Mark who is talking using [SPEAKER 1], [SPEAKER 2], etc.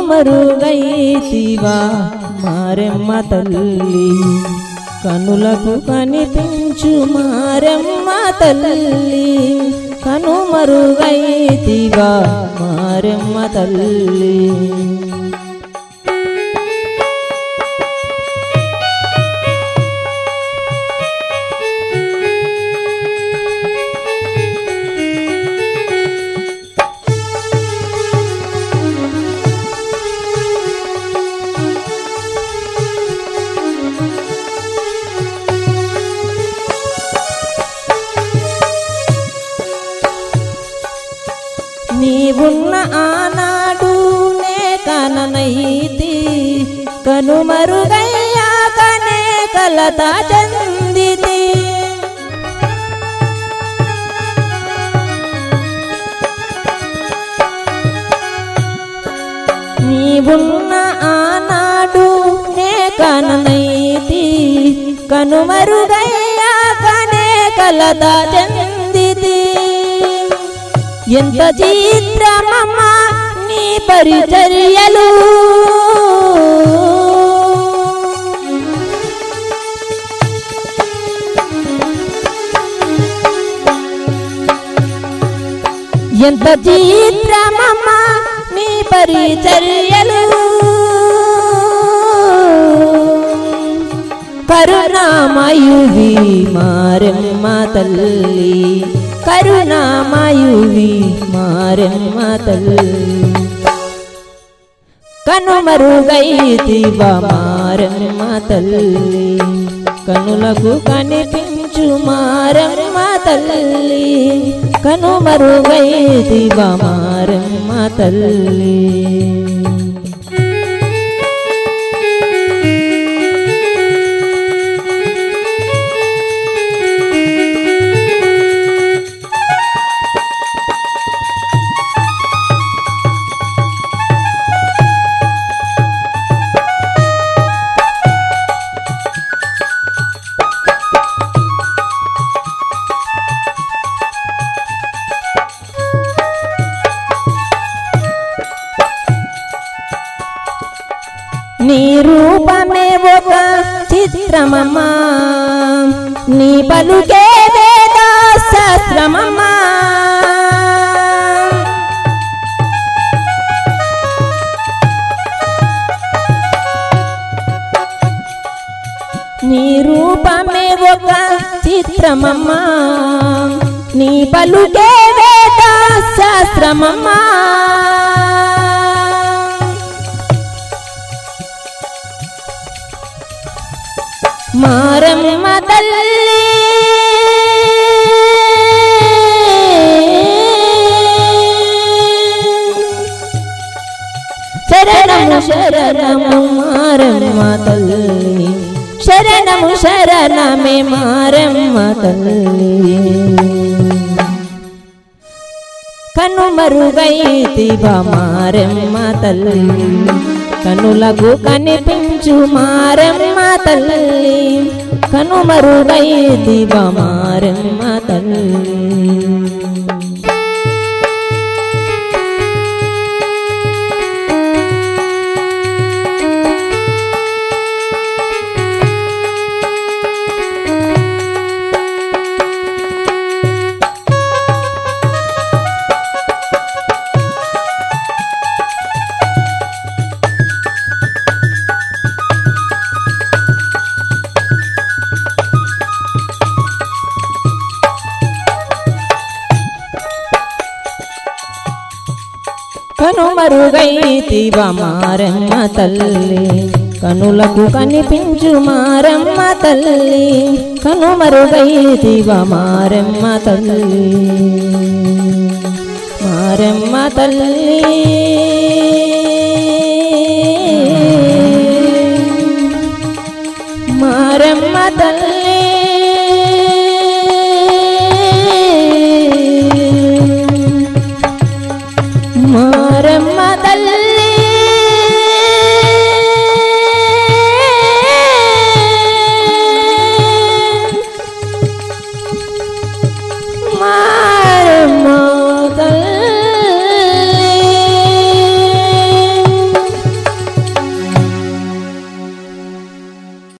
[SPEAKER 1] కనుమరుగైతివా మారెమ్మ తల్లి కనులకు కనిపించు మారెమ్మ తల్లి కనుమరుగైతివా మారెమ్మ తల్లి నీవున్న ఆనాడు నే కననైతి కనుమరుగయ్యాకనే కలత చెందితి నీవున్న ఆనాడు నే కననైతి కనుమరుగయ్యాకనే కలత చెందితి ఎంత చిత్రమమ్మా నీ పరిచర్యలు ఎంత చిత్రమమ్మా నీ పరిచర్యలు కరుణామయువి మారెమ్మ తల్లి కరుణామయువి మారెమ్మ తల్లి కనుమరుగైతివ మారెమ్మ తల్లి కనులకు కనిపించు మారెమ్మ తల్లి కనుమరుగైతివ మారెమ్మ తల్లి నీ రూపమే ఒక చిత్రమమ్మా నీ పలుకే వేద శాస్త్రమమ్మా నీ రూపమే ఒక చిత్రమమ్మా నీ పలుకే వేద శాస్త్రమమ్మా మారమ్మ తల్లి శరణము శరణము మారమ్మ తల్లి శరణము శరణమే మారమ్మ తల్లి కనుమరుగైతివ మారమ్మ తల్లి కనులకు కనిపించు మారమ్మ తల్లి కనుమరుగైతివ మారమ్మ తల్లి కనుమరుగైతివ మారమ్మ తల్లి కనులకు కనిపించు మారమ్మ తల్లి కనుమరుగైతివ మారమ్మ తల్లి మారమ్మ తల్లి మారమ్మ తల్లి